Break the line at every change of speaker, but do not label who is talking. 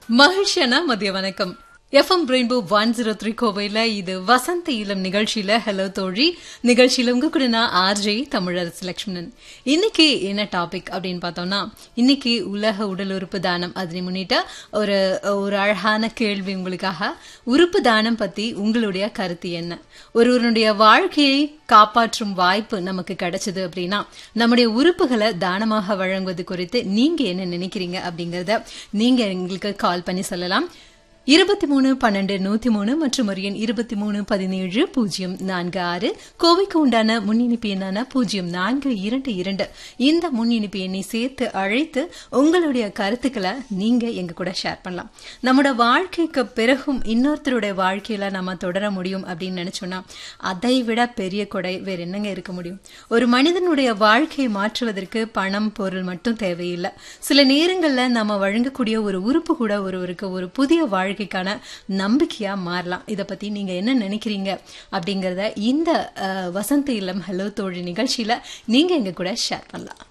மகிழ்ச்சியான மதிய வணக்கம் FM rainbow one zero three கோவையில் இது வசந்த இளம் நிகழ்ச்சியில ஹலோ தோழி நிகழ்ச்சியில உங்க கூட நான் ஆர்ஜே தமிழரசு லட்சுமணன் இன்னைக்கு என்ன டாபிக் அப்படின்னு பார்த்தோம்னா இன்னைக்கு உலக உடல் உறுப்பு தானம் அதனை முன்னிட்டு ஒரு ஒரு அழகான கேள்வி உங்களுக்காக உறுப்பு தானம் பத்தி உங்களுடைய கருத்து என்ன ஒருவருடைய வாழ்க்கையை காப்பாற்றும் வாய்ப்பு நமக்கு கிடைச்சது அப்படின்னா நம்முடைய உறுப்புகளை தானமாக வழங்குவது குறித்து நீங்க என்ன நினைக்கிறீங்க அப்படிங்கறத நீங்க எங்களுக்கு கால் பண்ணி சொல்லலாம் இருபத்தி மூணு பன்னெண்டு நூத்தி மூணு மற்றும் ஒரு எண் இருபத்தி மூணு பதினேழு பூஜ்ஜியம் நான்கு ஆறு கோவைக்கு உண்டான முன்னிணைப்பு எண்ணான பூஜ்ஜியம் நான்கு இரண்டு இரண்டு இந்த முன்னிணைப்பு எண்ணை சேர்த்து அழைத்து உங்களுடைய கருத்துக்களை நீங்க எங்க கூட ஷேர் பண்ணலாம் நம்மளோட வாழ்க்கைக்கு பிறகும் இன்னொருத்தருடைய வாழ்க்கையில நம்ம தொடர முடியும் அப்படின்னு நினைச்சோம்னா அதை விட பெரிய கொடை வேற என்னங்க இருக்க முடியும் ஒரு மனிதனுடைய வாழ்க்கையை மாற்றுவதற்கு பணம் பொருள் மட்டும் தேவையில்லை சில நேரங்கள்ல நம்ம வழங்கக்கூடிய ஒரு உறுப்பு கூட ஒருவருக்கு ஒரு புதிய வாழ்க்கைக்கான நம்பிக்கையா மாறலாம் இத பத்தி நீங்க என்ன நினைக்கிறீங்க அப்படிங்கறத இந்த அஹ், வசந்த இல்லம் ஹலோ தோழி நிகழ்ச்சியில நீங்க எங்க கூட ஷேர் பண்ணலாம்